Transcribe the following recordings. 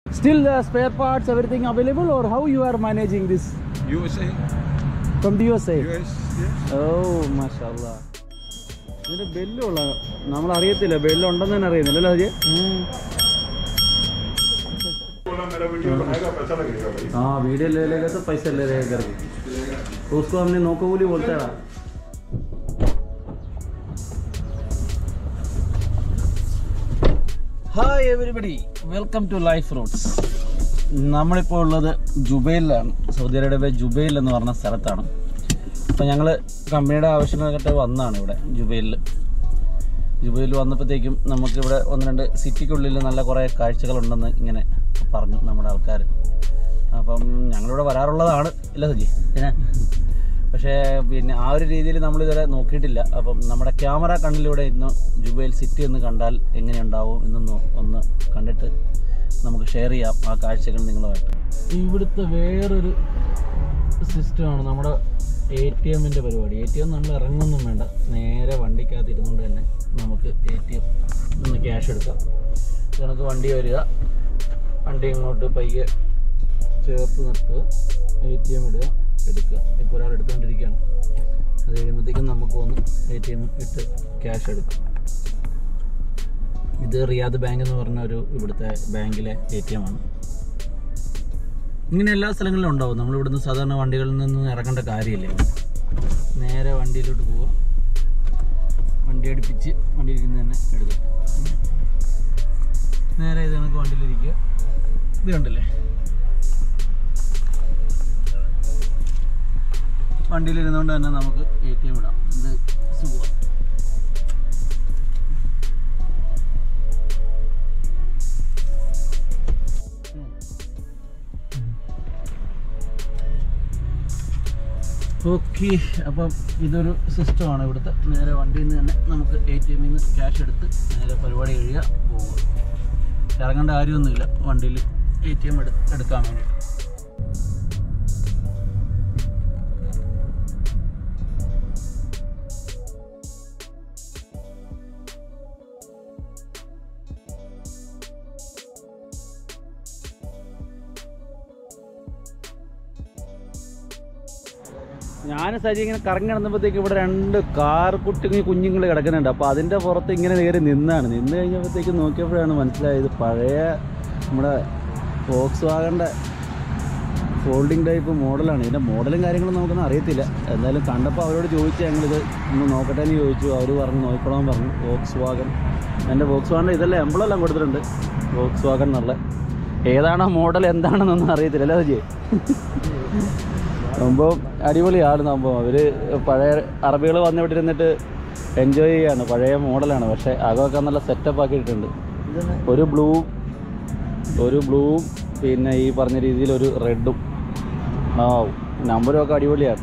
Still the spare parts, everything available, or how you are managing this USA, from the USA? US, yes. ഓ മാഷാല്ല ഇതിന്റെ ബെല്ലുള്ള നമ്മൾ അറിയത്തില്ല ബെല്ലുണ്ടെന്ന് തന്നെ അറിയുന്നില്ല അല്ലേ हाँ वीडियो ले लेगा तो पैसे ले लेगा करके तो उसको हमने नौको बोली बोलता है hi everybody welcome to life roots നമ്മളിപ്പോൾ ഉള്ളത് ജുബൈലിലാണ് സൗദി അറേബ്യ ജുബൈൽ എന്ന് പറഞ്ഞ സ്ഥലത്താണ് അപ്പോൾ ഞങ്ങൾ കമ്പനിയുടെ ആവശ്യങ്ങൾക്കായിട്ട് വന്നതാണ് ഇവിടെ ജുബൈലിൽ ജുബൈലിൽ വന്നപ്പോഴത്തേക്കും നമുക്കിവിടെ ഒന്ന് രണ്ട് സിറ്റിക്കുള്ളിൽ നല്ല കുറേ കാഴ്ചകളുണ്ടെന്ന് ഇങ്ങനെ പറഞ്ഞു നമ്മുടെ ആൾക്കാർ അപ്പം ഞങ്ങളിവിടെ വരാറുള്ളതാണ് ഇല്ല സജി പിന്നെ പക്ഷേ പിന്നെ ആ ഒരു രീതിയിൽ നമ്മളിതുവരെ നോക്കിയിട്ടില്ല അപ്പം നമ്മുടെ ക്യാമറ കണ്ണിലൂടെ ഇന്ന് ജുബൈൽ സിറ്റി ഒന്ന് കണ്ടാൽ എങ്ങനെയുണ്ടാവും എന്നൊന്ന് ഒന്ന് കണ്ടിട്ട് നമുക്ക് ഷെയർ ചെയ്യാം ആ കാഴ്ചകൾ നിങ്ങളുമായിട്ട് ഇവിടുത്തെ വേറൊരു സിസ്റ്റമാണ് നമ്മുടെ എ ടി എമ്മിൻ്റെ പരിപാടി എ ടി എം നമ്മൾ ഇറങ്ങൊന്നും വേണ്ട നേരെ വണ്ടിക്കകത്ത് ഇരുന്നുകൊണ്ട് തന്നെ നമുക്ക് എ ടി എം ഒന്ന് ക്യാഷ് എടുക്കാം ഇത് കണക്ക് വണ്ടി വരിക വണ്ടി ഇങ്ങോട്ട് പയ്യെ ചേർത്ത് നിർത്തുക എ ടി എം ഇടുക എടുക്കുക ഇപ്പോൾ ഒരാൾ എടുത്തുകൊണ്ടിരിക്കുകയാണ് അത് കഴിയുമ്പോഴത്തേക്കും നമുക്ക് ഒന്ന് എ ടി എം ഇട്ട് ക്യാഷ് എടുക്കാം ഇത് റിയാദ് ബാങ്ക് എന്ന് പറഞ്ഞ ഒരു ഇവിടുത്തെ ബാങ്കിലെ എ ടി എം ആണ് ഇങ്ങനെ എല്ലാ സ്ഥലങ്ങളിലും ഉണ്ടാവും നമ്മൾ ഇവിടുന്ന് സാധാരണ വണ്ടികളിൽ നിന്ന് ഇറങ്ങേണ്ട കാര്യമില്ല നേരെ വണ്ടിയിലോട്ട് പോവുക വണ്ടി അടുപ്പിച്ച് വണ്ടിയിൽ നിന്ന് തന്നെ എടുക്കുക നേരെ ഇത് കണക്ക് വണ്ടിയിലിരിക്കുക ഇത് കണ്ടില്ലേ വണ്ടിയിൽ ഇരുന്നുകൊണ്ട് തന്നെ നമുക്ക് എ ടി എം ഇടാം ഇത് സുഖമാണ് ഓക്കെ അപ്പം ഇതൊരു സിസ്റ്റമാണ് ഇവിടുത്തെ നേരെ വണ്ടിയിൽ നിന്ന് തന്നെ നമുക്ക് എ ടി എമ്മിൽ നിന്ന് ക്യാഷ് എടുത്ത് നേരെ പരിപാടി കഴിയുക പോവുക ഇറങ്ങേണ്ട കാര്യമൊന്നുമില്ല വണ്ടിയിൽ എ ടി എം എടുക്കാൻ വേണ്ടിയിട്ട് ഞാൻ സജി ഇങ്ങനെ കറങ്ങി നടന്നപ്പോഴത്തേക്ക് ഇവിടെ രണ്ട് കാർ കുട്ടി കുഞ്ഞുങ്ങൾ കിടക്കുന്നുണ്ട് അപ്പോൾ അതിൻ്റെ പുറത്ത് ഇങ്ങനെ കയറി നിന്നാണ് നിന്ന് കഴിഞ്ഞപ്പോഴത്തേക്ക് നോക്കിയപ്പോഴാണ് മനസ്സിലായത് പഴയ നമ്മുടെ ഫോക്സ് വാഗൻ്റെ ഫോൾഡിങ് ടൈപ്പ് മോഡലാണ് ഇതിൻ്റെ മോഡലും കാര്യങ്ങളും നമുക്കൊന്നും അറിയത്തില്ല എന്തായാലും കണ്ടപ്പോൾ അവരോട് ചോദിച്ചു ഞങ്ങളിത് ഒന്ന് നോക്കട്ടെ എന്ന് ചോദിച്ചു അവർ പറഞ്ഞു നോക്കണം പറഞ്ഞു വോക്സ് വാഗൻ എൻ്റെ വോക്സ് വാഗൻ്റെ ഇതെല്ലാം എംബ്ലെല്ലാം കൊടുത്തിട്ടുണ്ട് വോക്സ് വാഗൻ എന്നുള്ള ഏതാണ് ആ മോഡൽ എന്താണെന്നൊന്നും അറിയത്തില്ല അല്ലേ സജി സംഭവം അടിപൊളിയാണ് സംഭവം അവർ പഴയ അറബികൾ വന്ന് ഇവിടെ ഇരുന്നിട്ട് എൻജോയ് ചെയ്യാണ് പഴയ മോഡലാണ് പക്ഷേ അകമൊക്കെ നല്ല സെറ്റപ്പ് ആക്കിയിട്ടുണ്ട് ഒരു ബ്ലൂ ഒരു ബ്ലൂവും പിന്നെ ഈ പറഞ്ഞ രീതിയിൽ ഒരു റെഡും ആ നമ്പരും ഒക്കെ അടിപൊളിയാണ്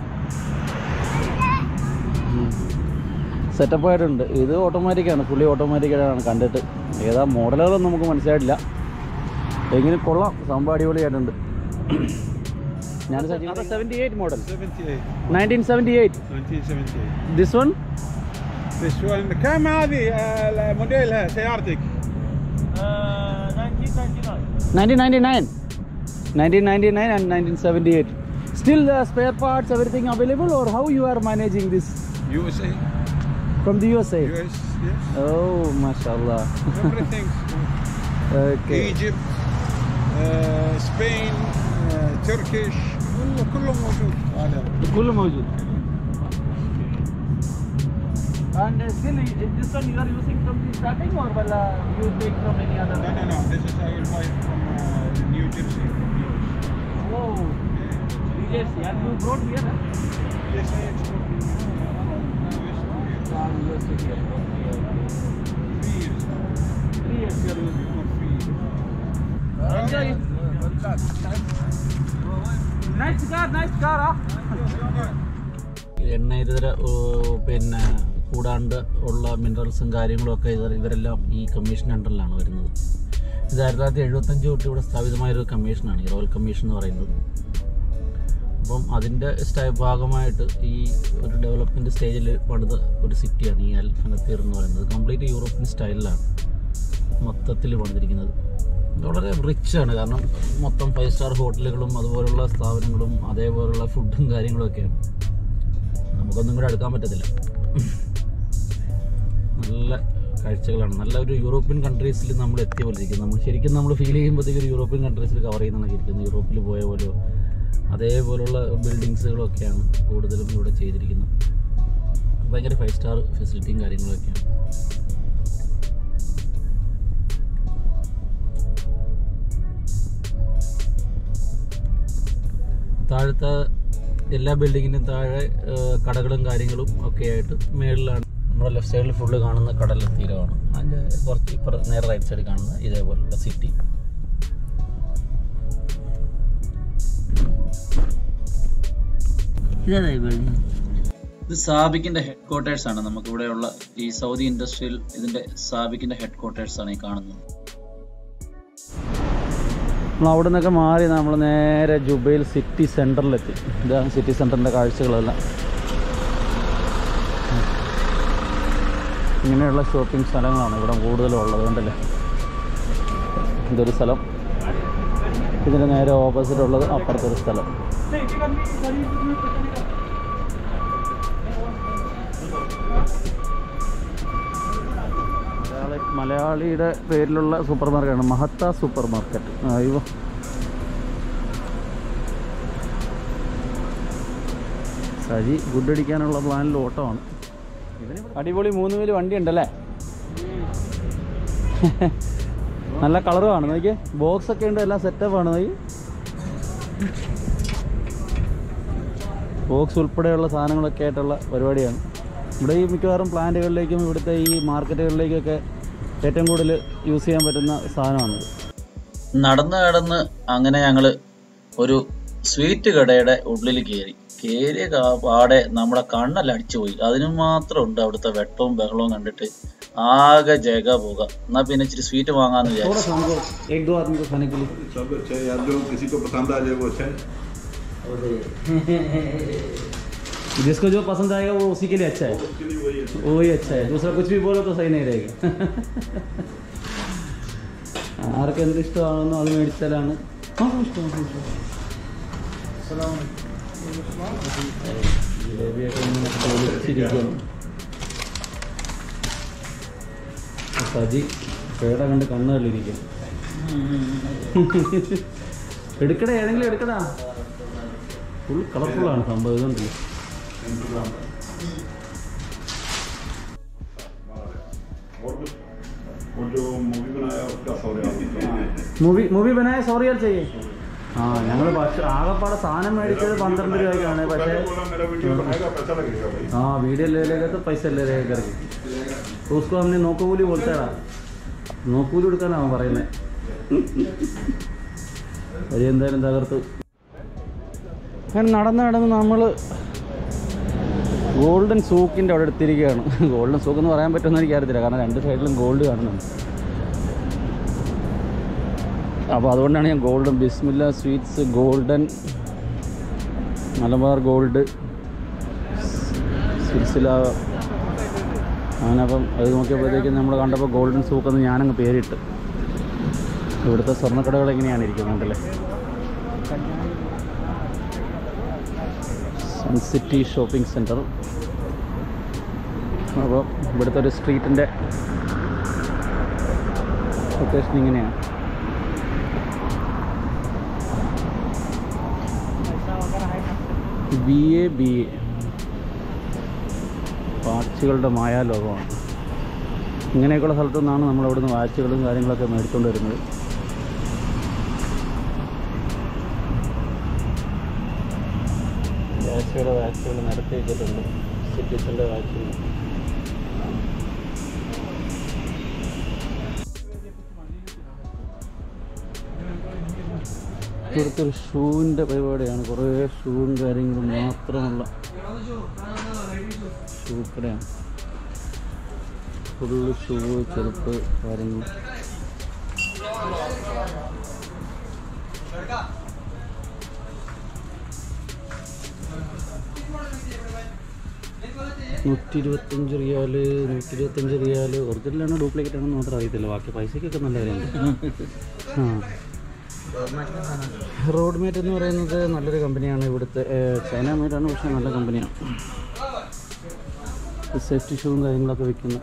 സെറ്റപ്പ് ആയിട്ടുണ്ട് ഇത് ഓട്ടോമാറ്റിക്കാണ് ഫുള്ളി ഓട്ടോമാറ്റിക്കാണ് കണ്ടിട്ട് ഏതാ മോഡലുകളൊന്നും നമുക്ക് മനസ്സിലായിട്ടില്ല എങ്കിലും കൊള്ളാം സംഭവം അടിപൊളിയായിട്ടുണ്ട് ഞാൻ seventy eight model 78 nineteen seventy eight 1978 ദിസ് വൺ This one كم هذه آه، الموديل ها سيارتك؟ Nineteen ninety nine nineteen ninety nine and nineteen seventy eight still the spare parts everything available or how you are managing this USA, from the U S A US, yes. Oh മാഷാല്ലാ Everything. Okay Egypt, آه، Spain, آه، Turkish كله كله موجود هذا كله موجود and uh, still i- this one you are using from the starting or wala you take from any other No, no, no. This is I will buy from uh, New Jersey. oh New Jersey and you brought here huh? Yes, I export. Ah, USA here. Okay, okay. Three years. Three years you are using. For three years. Enjoy it. Nice car, nice car, huh? എണ്ണ ഇതര പിന്നെ കൂടാണ്ട് ഉള്ള മിനറൽസും കാര്യങ്ങളും ഒക്കെ ഇത് ഇവരെല്ലാം ഈ കമ്മീഷൻ അണ്ടറിലാണ് വരുന്നത് ഇത് ആയിരത്തി തൊള്ളായിരത്തി എഴുപത്തഞ്ച് തൊട്ട് ഇവിടെ സ്ഥാപിതമായൊരു കമ്മീഷനാണ് ഈ റോയൽ കമ്മീഷൻ എന്ന് പറയുന്നത് അപ്പം അതിൻ്റെ സ്റ്റൈ ഭാഗമായിട്ട് ഈ ഒരു ഡെവലപ്മെൻറ്റ് സ്റ്റേജിൽ പണിത ഒരു സിറ്റിയാണ് ഈ അൽ ഫനത്തീർ എന്ന് പറയുന്നത് കംപ്ലീറ്റ് യൂറോപ്യൻ സ്റ്റൈലിലാണ് മൊത്തത്തിൽ പണിതിരിക്കുന്നത് വളരെ റിച്ച് ആണ് കാരണം മൊത്തം ഫൈവ് സ്റ്റാർ ഹോട്ടലുകളും അതുപോലുള്ള സ്ഥാപനങ്ങളും അതേപോലുള്ള ഫുഡും കാര്യങ്ങളും ഒക്കെയാണ് നമുക്കൊന്നും കൂടെ അടുക്കാൻ പറ്റത്തില്ല നല്ല കാഴ്ചകളാണ് നല്ല ഒരു യൂറോപ്യൻ കൺട്രീസിൽ നമ്മൾ എത്തിയ പോലെ ഇരിക്കും നമ്മൾ ശരിക്കും നമ്മൾ ഫീൽ ചെയ്യുമ്പോഴത്തേക്ക് ഒരു യൂറോപ്യൻ കൺട്രീസിൽ കവർ ചെയ്യുന്നതാണ് ഇരിക്കുന്നത് യൂറോപ്പിൽ പോയ പോലെയോ അതേപോലുള്ള ബിൽഡിങ്സുകളൊക്കെയാണ് കൂടുതലും ഇവിടെ ചെയ്തിരിക്കുന്നത് ഭയങ്കര ഫൈവ് സ്റ്റാർ ഫെസിലിറ്റിയും കാര്യങ്ങളൊക്കെയാണ് താഴത്തെ എല്ലാ ബിൽഡിങ്ങിനും താഴെ ആ, കടകളും കാര്യങ്ങളും ഒക്കെ ആയിട്ട് മേളിലാണ് നമ്മുടെ ലെഫ്റ്റ് സൈഡിൽ ഫുള്ള് കാണുന്ന കടൽ തീരമാണ് അതിൻ്റെ കുറച്ച് ഇപ്പുറ നേരെ റൈറ്റ് സൈഡിൽ കാണുന്ന ഇതേപോലുള്ള സിറ്റി ഇത് സാബിക്കിന്റെ ഹെഡ് ക്വാർട്ടേഴ്സ് ആണ് നമുക്ക് ഇവിടെയുള്ള ഈ സൗദി ഇൻഡസ്ട്രിയിൽ ഇതിന്റെ സാബിക്കിന്റെ ഹെഡ് ക്വാർട്ടേഴ്സ് ആണ് ഈ കാണുന്നത് നമ്മൾ അവിടെ നിന്നൊക്കെ മാറി നമ്മൾ നേരെ ജുബൈൽ സിറ്റി സെൻറ്ററിലെത്തി ഇതാണ് സിറ്റി സെൻറ്ററിൻ്റെ കാഴ്ചകളെല്ലാം ഇങ്ങനെയുള്ള ഷോപ്പിംഗ് സ്ഥലങ്ങളാണ് ഇവിടെ കൂടുതലും ഉള്ളത് കണ്ടല്ലേ ഇതൊരു സ്ഥലം ഇതിന് നേരെ ഓപ്പോസിറ്റ് ഉള്ളത് അപ്പുറത്തൊരു സ്ഥലം മലയാളി മലയാളിയുടെ പേരിലുള്ള സൂപ്പർ മാർക്കറ്റാണ് മഹത്ത സൂപ്പർ മാർക്കറ്റ് അയ്യോ സജി ഗുഡ് അടിക്കാനുള്ള പ്ലാനിൽ ഓട്ടമാണ് അടിപൊളി മൂന്ന് പേര് വണ്ടി ഉണ്ടല്ലേ നല്ല കളറുമാണ് നോക്കിയേ ബോക്സ് ഒക്കെ ഉണ്ട് എല്ലാം സെറ്റപ്പ് ആണ് നോക്കി ബോക്സ് ഉൾപ്പെടെയുള്ള സാധനങ്ങളൊക്കെ ആയിട്ടുള്ള പരിപാടിയാണ് ഇവിടെ ഈ മിക്കവാറും പ്ലാന്റുകളിലേക്കും ഇവിടുത്തെ ഈ മാർക്കറ്റുകളിലേക്കൊക്കെ ഏറ്റവും കൂടുതൽ യൂസ് ചെയ്യാൻ പറ്റുന്ന സാധനമാണിത് നടന്ന് നടന്ന് അങ്ങനെ ഞങ്ങൾ ഒരു സ്വീറ്റ് കടയുടെ ഉള്ളിൽ കയറി കയറിയ കാ- പാടെ നമ്മുടെ കണ്ണെല്ലാം അടിച്ചുപോയി അതിന് മാത്രം ഉണ്ട് അവിടുത്തെ വെട്ടവും ബഹളവും കണ്ടിട്ട് ആകെ ജഗ പോക എന്നാ പിന്നെ ഇച്ചിരി സ്വീറ്റ് വാങ്ങാന്ന് വിചാരിച്ചു सब अच्छा है यार जो किसी को पसंद आ जाए वो अच्छा है जिसको जो पसंद आएगा वो उसी के लिए अच्छा है उसके लिए वही है वही अच्छा है दूसरा कुछ भी बोलो तो सही नहीं रहेगा ആർക്ക് എന്ത് ഇഷ്ടമാണെന്നോ അത് മേടിച്ചാലാണ് ആ, ഇഷ്ടം, ഇഷ്ടം. ജിലേബിയൊക്കെ ഇങ്ങനെ പൊളിച്ചിരിക്കുകയാണ്. സജി പേട കണ്ട് കണ്ണുകളിരിക്കും എടുക്കട ഏതെങ്കിലും എടുക്കടാ ഫുൾ കളർഫുള്ളാണ് സംഭവം ഇതുണ്ടല്ലോ वो जो मूवी बनाया उसका सौ മൂവി മൂവി ബനായ സോറി യാർ ചെയ്യേ ആ ഞങ്ങൾ പക്ഷേ ആകെപ്പാടെ സാധനം മേടിച്ചത് പന്ത്രണ്ട് രൂപയ്ക്കാണ് പക്ഷേ बोला मेरा वीडियो बनाएगा पैसा लगेगा भाई हाँ वीडियो ले लेगा तो पैसे ले लेगा करके तो उसको हमने നോക്കൂലി बोलता നോക്കൂലി കൊടുക്കാനാണ് അവൻ പറയുന്നത് വരി എന്തായാലും തകർത്തു അങ്ങനെ നടന്ന് നടന്ന് നമ്മൾ ഗോൾഡൻ സൂക്കിൻ്റെ അവിടെ എടുത്തിരിക്കുകയാണ് ഗോൾഡൻ സൂക്ക് എന്ന് പറയാൻ പറ്റുമെന്ന് എനിക്കറിയത്തില്ല കാരണം രണ്ട് സൈഡിലും ഗോൾഡ് കാണുന്നുണ്ട് അപ്പോൾ അതുകൊണ്ടാണ് ഞാൻ golden Bismillah sweets golden Malabar gold സിൽസില അങ്ങനെ അപ്പം അത് നോക്കിയപ്പോഴത്തേക്കും നമ്മൾ കണ്ടപ്പോൾ ഗോൾഡൻ സൂക്ക് എന്ന് ഞാനങ്ങ് പേരിട്ട് ഇവിടുത്തെ സ്വർണ്ണക്കടകൾ എങ്ങനെയാണ് ഇരിക്കുന്നുണ്ടല്ലേ സൺ സിറ്റി ഷോപ്പിംഗ് സെൻറ്റർ അപ്പോൾ ഇവിടുത്തെ ഒരു സ്ട്രീറ്റിൻ്റെ ലൊക്കേഷൻ ഇങ്ങനെയാണ് ബി എ ബി എ വാച്ചുകളുടെ മായാലോകമാണ് ഇങ്ങനെയൊക്കെയുള്ള സ്ഥലത്തു നിന്നാണ് നമ്മൾ ഇവിടുന്ന് വാച്ചുകളും കാര്യങ്ങളൊക്കെ മേടിച്ചുകൊണ്ട് വരുന്നത് വാച്ചുകളുടെ വാച്ചുകൾ നിരത്തി വെച്ചിട്ടുണ്ട് സിറ്റിസിൻ്റെ വാച്ചുകൾ ഇവിടുത്തെ ഒരു ഷൂവിൻ്റെ പരിപാടിയാണ് കുറേ ഷൂവും കാര്യങ്ങളും മാത്രമുള്ള ഷൂ കടയാണ് ഫുള്ള് ഷൂ ചെരുപ്പ് കാര്യങ്ങൾ നൂറ്റി ഇരുപത്തഞ്ച് റിയാല് നൂറ്റി ഇരുപത്തഞ്ച് റിയാല് ഒറിജിനലാണോ ഡ്യൂപ്ലിക്കേറ്റ് ആണെന്ന് മാത്രം അറിയത്തില്ല ബാക്കി പൈസയ്ക്കൊക്കെ നല്ല കാര്യമുണ്ട് റോഡ് മേറ്റ് എന്ന് പറയുന്നത് നല്ലൊരു കമ്പനിയാണ് ഇവിടുത്തെ ഏഹ്, ചൈന മേറ്റാണ് പക്ഷേ നല്ല കമ്പനിയാണ് സേഫ്റ്റി ഷൂവും കാര്യങ്ങളൊക്കെ വിൽക്കുന്ന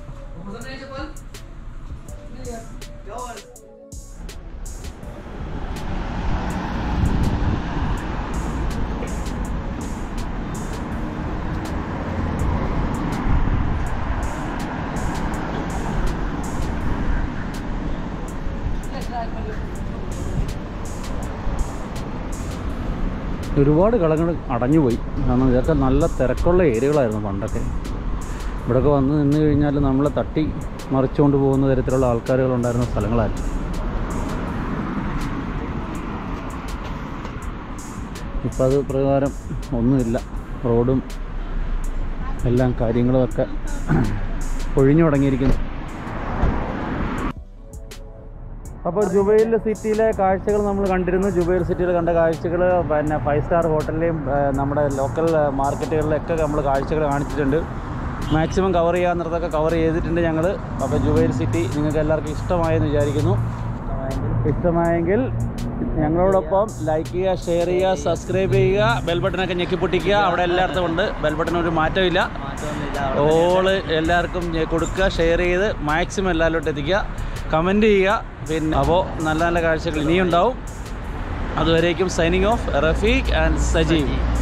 ഒരുപാട് കളങ്ങൾ അടഞ്ഞുപോയി കാരണം ഇതൊക്കെ നല്ല തിരക്കുള്ള ഏരിയകളായിരുന്നു പണ്ടൊക്കെ ഇവിടെയൊക്കെ വന്ന് നിന്ന് കഴിഞ്ഞാൽ നമ്മളെ തട്ടി മറിച്ചുകൊണ്ട് പോകുന്ന തരത്തിലുള്ള ആൾക്കാരുകൾ ഉണ്ടായിരുന്ന സ്ഥലങ്ങളായിരുന്നു ഇപ്പം അത് പ്രകാരം ഒന്നുമില്ല റോഡും എല്ലാം കാര്യങ്ങളുമൊക്കെ ഒഴിഞ്ഞു തുടങ്ങിയിരിക്കുന്നു അപ്പോൾ ജുബൈൽ സിറ്റിയിലെ കാഴ്ചകൾ നമ്മൾ കണ്ടിരുന്നു ജുബൈൽ സിറ്റിയിൽ കണ്ട കാഴ്ചകൾ പിന്നെ ഫൈവ് സ്റ്റാർ ഹോട്ടലിലെയും ഏഹ്, നമ്മുടെ ലോക്കൽ മാർക്കറ്റുകളിലൊക്കെ നമ്മൾ കാഴ്ചകൾ കാണിച്ചിട്ടുണ്ട് മാക്സിമം കവർ ചെയ്യാവുന്നിടത്തൊക്കെ കവർ ചെയ്തിട്ടുണ്ട് ഞങ്ങൾ അപ്പോൾ ജുബൈൽ സിറ്റി നിങ്ങൾക്ക് എല്ലാവർക്കും ഇഷ്ടമായെന്ന് വിചാരിക്കുന്നു ഇഷ്ടമായെങ്കിൽ ഞങ്ങളോടൊപ്പം ലൈക്ക് ചെയ്യുക ഷെയർ ചെയ്യുക സബ്സ്ക്രൈബ് ചെയ്യുക ബെൽ ബട്ടനൊക്കെ ഞെക്കി പൊട്ടിക്കുക അവിടെ എല്ലായിടത്തും ഉണ്ട് ബെൽ ബട്ടൺ ഒരു മാറ്റമില്ല ഓള് എല്ലാവർക്കും ഞെ- കൊടുക്കുക ഷെയർ ചെയ്ത് മാക്സിമം എല്ലാവരിലോട്ട് എത്തിക്കുക കമൻറ്റ് ചെയ്യുക പിന്നെ അപ്പോൾ നല്ല നല്ല കാഴ്ചകൾ ഇനിയും ഉണ്ടാവും അതുവരേക്കും signing off Rafeeq and Sajeev